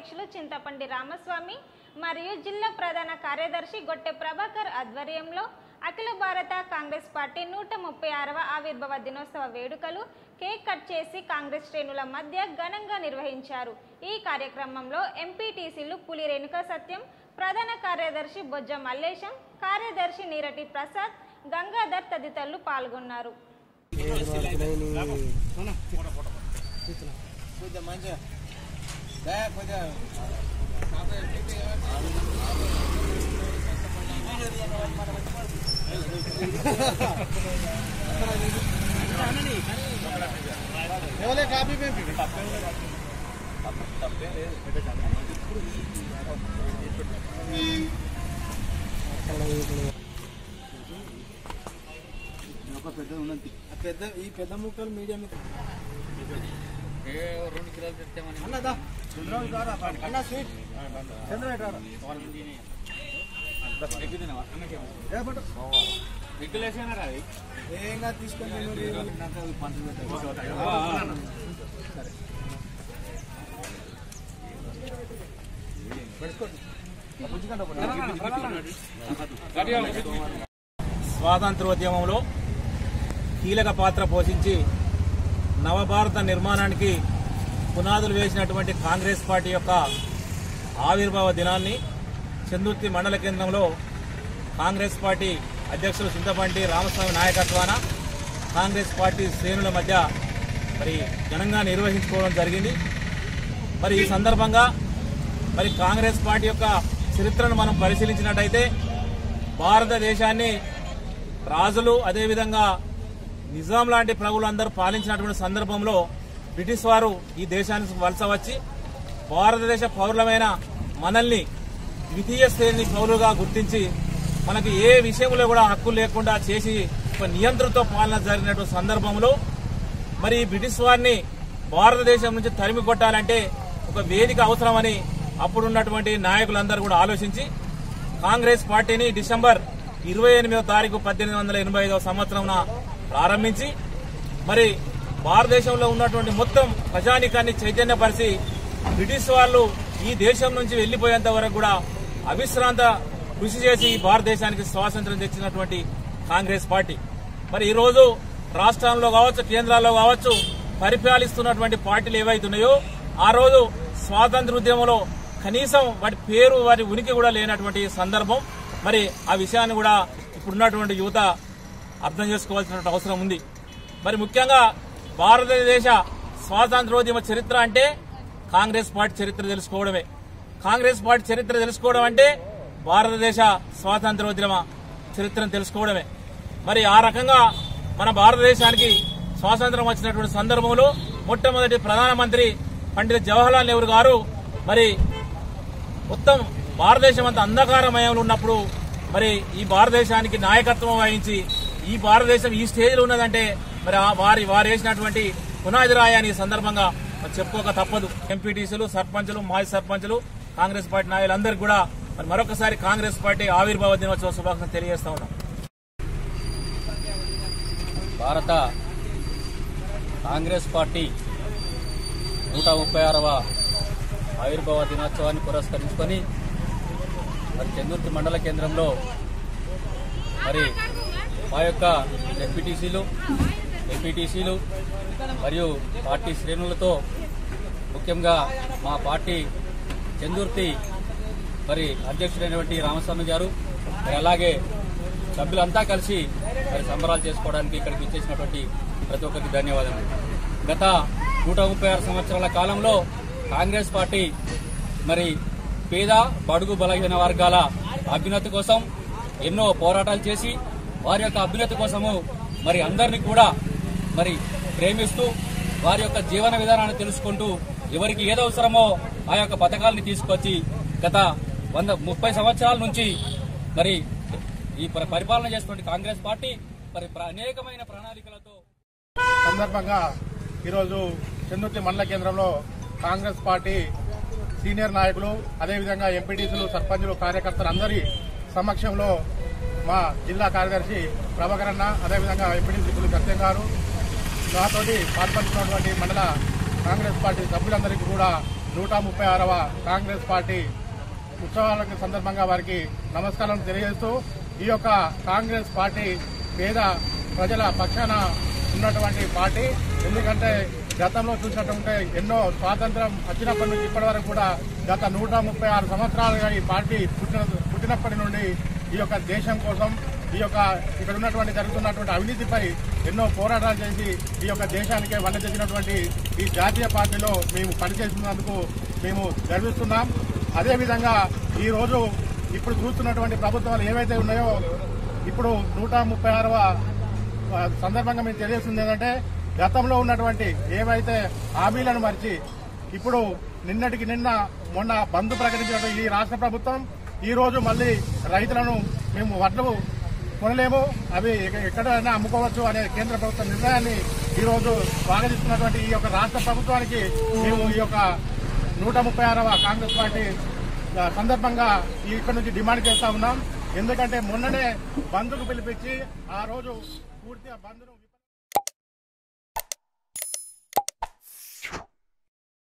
అధ్యక్షులు చింతపండి రామస్వామి మరియు జిల్లా ప్రధాన కార్యదర్శి గొట్టె ప్రభాకర్ ఆధ్వర్యంలో అఖిల భారత కాంగ్రెస్ పార్టీ నూట ముప్పై ఆరవ ఆవిర్భావ దినోత్సవ వేడుకలు కేక్ కట్ చేసి కాంగ్రెస్ శ్రేణుల మధ్య ఘనంగా నిర్వహించారు ఈ కార్యక్రమంలో ఎంపీటీసీలు పులి రేణుక సత్యం ప్రధాన కార్యదర్శి బొజ్జ మల్లేశం కార్యదర్శి నీరటి ప్రసాద్ గంగాధర్ తదితరులు పాల్గొన్నారు కొంచెం మంచిగా దా, కొంచెం ఎవరే కాపీ పెంపి ఒక పెద్దది ఉన్నది ఆ పెద్ద ఈ పెద్ద ముక్కలు మీడియం రెండు కిలోలు తెచ్చామని అన్నదా చంద్రబాబు గారా అన్న స్వీట్ చంద్రబాబు గారా ఏ పట్టు ఎగ్గులు వేసాను కదా ఏంగా తీసుకొని పంచులు పెట్టారు స్వాతంత్రోద్యమంలో కీలక పాత్ర పోషించి నవభారత నిర్మాణానికి పునాదులు వేసినటువంటి కాంగ్రెస్ పార్టీ యొక్క ఆవిర్భావ దినాన్ని చందుర్తి మండల కేంద్రంలో కాంగ్రెస్ పార్టీ అధ్యక్షులు చింతపంటి రామస్వామి నాయకత్వాన కాంగ్రెస్ పార్టీ శ్రేణుల మధ్య మరి ఘనంగా నిర్వహించుకోవడం జరిగింది మరి ఈ సందర్భంగా మరి కాంగ్రెస్ పార్టీ యొక్క చరిత్రను మనం పరిశీలించినట్టయితే భారతదేశాన్ని రాజులు అదేవిధంగా నిజాం లాంటి ప్రభులందరూ పాలించినటువంటి సందర్భంలో బ్రిటిష్ వారు ఈ దేశానికి వలస వచ్చి భారతదేశ పౌరులమైన మనల్ని ద్వితీయ శ్రేణి పౌరులుగా గుర్తించి మనకి ఏ విషయంలో కూడా హక్కు లేకుండా చేసి ఒక నియంత్రణతో పాలన జరిగినటువంటి సందర్భంలో మరి ఈ బ్రిటిష్ వారిని భారతదేశం నుంచి తరిమి కొట్టాలంటే ఒక వేదిక అవసరమని అప్పుడున్నటువంటి నాయకులందరూ కూడా ఆలోచించి కాంగ్రెస్ పార్టీని డిసెంబర్ ఇరవై ఎనిమిదో తారీఖు పద్దెనిమిది వందల ఎనభై ఐదవ సంవత్సరం ప్రారంభించి మరి భారతదేశంలో ఉన్నటువంటి మొత్తం ప్రజానికాన్ని చైతన్యపరిచి బ్రిటిష్ వాళ్ళు ఈ దేశం నుంచి వెళ్లిపోయేంత వరకు కూడా అవిశ్రాంత కృషి చేసి ఈ భారతదేశానికి స్వాతంత్ర్యం తెచ్చినటువంటి కాంగ్రెస్ పార్టీ మరి ఈ రోజు రాష్ట్రంలో కావచ్చు కేంద్రాల్లో కావచ్చు పరిపాలిస్తున్నటువంటి పార్టీలు ఏవైతున్నాయో ఆ రోజు స్వాతంత్ర ఉద్యమంలో కనీసం వాటి పేరు వాటి ఉనికి కూడా లేనటువంటి సందర్భం మరి ఆ విషయాన్ని కూడా ఇప్పుడున్నటువంటి యువత అర్థం చేసుకోవాల్సిన అవసరం ఉంది మరి ముఖ్యంగా భారతదేశ స్వాతంత్రోద్యమ చరిత్ర అంటే కాంగ్రెస్ పార్టీ చరిత్ర తెలుసుకోవడమే కాంగ్రెస్ పార్టీ చరిత్ర తెలుసుకోవడం అంటే భారతదేశ స్వాతంత్రోద్యమ చరిత్రను తెలుసుకోవడమే మరి ఆ రకంగా మన భారతదేశానికి స్వాతంత్రం వచ్చినటువంటి సందర్భంలో మొట్టమొదటి ప్రధానమంత్రి పండిత జవహర్లాల్ నెహ్రూ గారు మరి మొత్తం భారతదేశం అంతా అంధకారమయంలో ఉన్నప్పుడు మరి ఈ భారతదేశానికి నాయకత్వం వహించి ఈ భారతదేశం ఈ స్టేజ్లో ఉన్నదంటే మరి ఆ వారి వారు వేసినటువంటి పునాది రాయని ఈ సందర్భంగా మరి చెప్పుకోక తప్పదు ఎంపీటీసీలు సర్పంచులు మాజీ సర్పంచులు కాంగ్రెస్ పార్టీ నాయకులందరికీ కూడా మరి మరొకసారి కాంగ్రెస్ పార్టీ ఆవిర్భావ దినోత్సవ శుభాకాంక్షలు తెలియజేస్తా ఉన్నాం భారత కాంగ్రెస్ పార్టీ నూట ముప్పై ఆరవ ఆవిర్భావ దినోత్సవాన్ని పురస్కరించుకొని మరి చందుర్తి మండల కేంద్రంలో మరి మా యొక్క ఎంపీటీసీలు ఎంపీటీసీలు మరియు పార్టీ శ్రేణులతో ముఖ్యంగా మా పార్టీ చందుర్తి మరి అధ్యక్షుడైనటువంటి రామస్వామి గారు మరి అలాగే సభ్యులంతా కలిసి మరి సంబరాలు చేసుకోవడానికి ఇక్కడికి ఇచ్చేసినటువంటి ప్రతి ఒక్కరికి ధన్యవాదాలు గత నూట ముప్పై ఆరు సంవత్సరాల కాలంలో కాంగ్రెస్ పార్టీ మరి పేద బడుగు బలహీన వర్గాల అభ్యున్నతి కోసం ఎన్నో పోరాటాలు చేసి వారి యొక్క అభ్యున్నతి కోసము మరి అందరినీ కూడా మరి ప్రేమిస్తూ వారి యొక్క జీవన విధానాన్ని తెలుసుకుంటూ ఎవరికి ఏది అవసరమో ఆ యొక్క పథకాలని తీసుకొచ్చి గత వంద ముప్పై సంవత్సరాల నుంచి మరి ఈ పరి- పరిపాలన చేస్తున్న కాంగ్రెస్ పార్టీ మరి ప్ర- అనేకమైన ప్రణాళికలతో సందర్భంగా ఈరోజు చెందుర్తి మండల కేంద్రంలో కాంగ్రెస్ పార్టీ సీనియర్ నాయకులు అదేవిధంగా ఎంపీటీసీలు సర్పంచులు కార్యకర్తలు అందరి సమక్షంలో మా జిల్లా కార్యదర్శి ప్రభాకర్ అన్న అదేవిధంగా ఎంపీటీసీ పులి సత్యం గారు నాతోటి పాల్పంచుకున్నటువంటి మండల కాంగ్రెస్ పార్టీ సభ్యులందరికీ కూడా నూట ముప్పై ఆరవ కాంగ్రెస్ పార్టీ ఉత్సవాల సందర్భంగా వారికి నమస్కారం తెలియజేస్తూ ఈ యొక్క కాంగ్రెస్ పార్టీ పేద ప్రజల పక్షాన ఉన్నటువంటి పార్టీ ఎందుకంటే గతంలో చూసినట్టుంటే ఎన్నో స్వాతంత్రం వచ్చినప్పటి నుంచి ఇప్పటి వరకు కూడా గత నూట ముప్పై ఆరు సంవత్సరాలుగా ఈ పార్టీ పుట్టిన పుట్టినప్పటి నుండి ఈ యొక్క దేశం కోసం ఈ యొక్క ఇక్కడ ఉన్నటువంటి జరుగుతున్నటువంటి అవినీతిపై ఎన్నో పోరాటాలు చేసి ఈ యొక్క దేశానికే వల్ల చేసినటువంటి ఈ జాతీయ పార్టీలో మేము పనిచేస్తున్నందుకు మేము గర్విస్తున్నాం అదేవిధంగా ఈ రోజు ఇప్పుడు చూస్తున్నటువంటి ప్రభుత్వాలు ఏవైతే ఉన్నాయో ఇప్పుడు నూట ముప్పై ఆరవ ఆ, సందర్భంగా మేము తెలియజేస్తుంది ఏంటంటే గతంలో ఉన్నటువంటి ఏవైతే హామీలను మరిచి ఇప్పుడు నిన్నటికి నిన్న మొన్న బంద్ ప్రకటించినటువంటి ఈ రాష్ట్ర ప్రభుత్వం ఈ రోజు మళ్ళీ రైతులను మేము వడ్లు కొనలేము అవి ఎక్క- ఎక్కడైనా అమ్ముకోవచ్చు అనే కేంద్ర ప్రభుత్వ నిర్ణయాన్ని ఈ రోజు స్వాగతిస్తున్నటువంటి ఈ యొక్క రాష్ట్ర ప్రభుత్వానికి మేము ఈ యొక్క నూట ముప్పై ఆరవ కాంగ్రెస్ పార్టీ ఆ, సందర్భంగా ఇక్కడ నుంచి డిమాండ్ చేస్తా ఉన్నాం ఎందుకంటే మొన్ననే బంద్కు పిలిపించి ఆ రోజు పూర్తిగా బంద్ను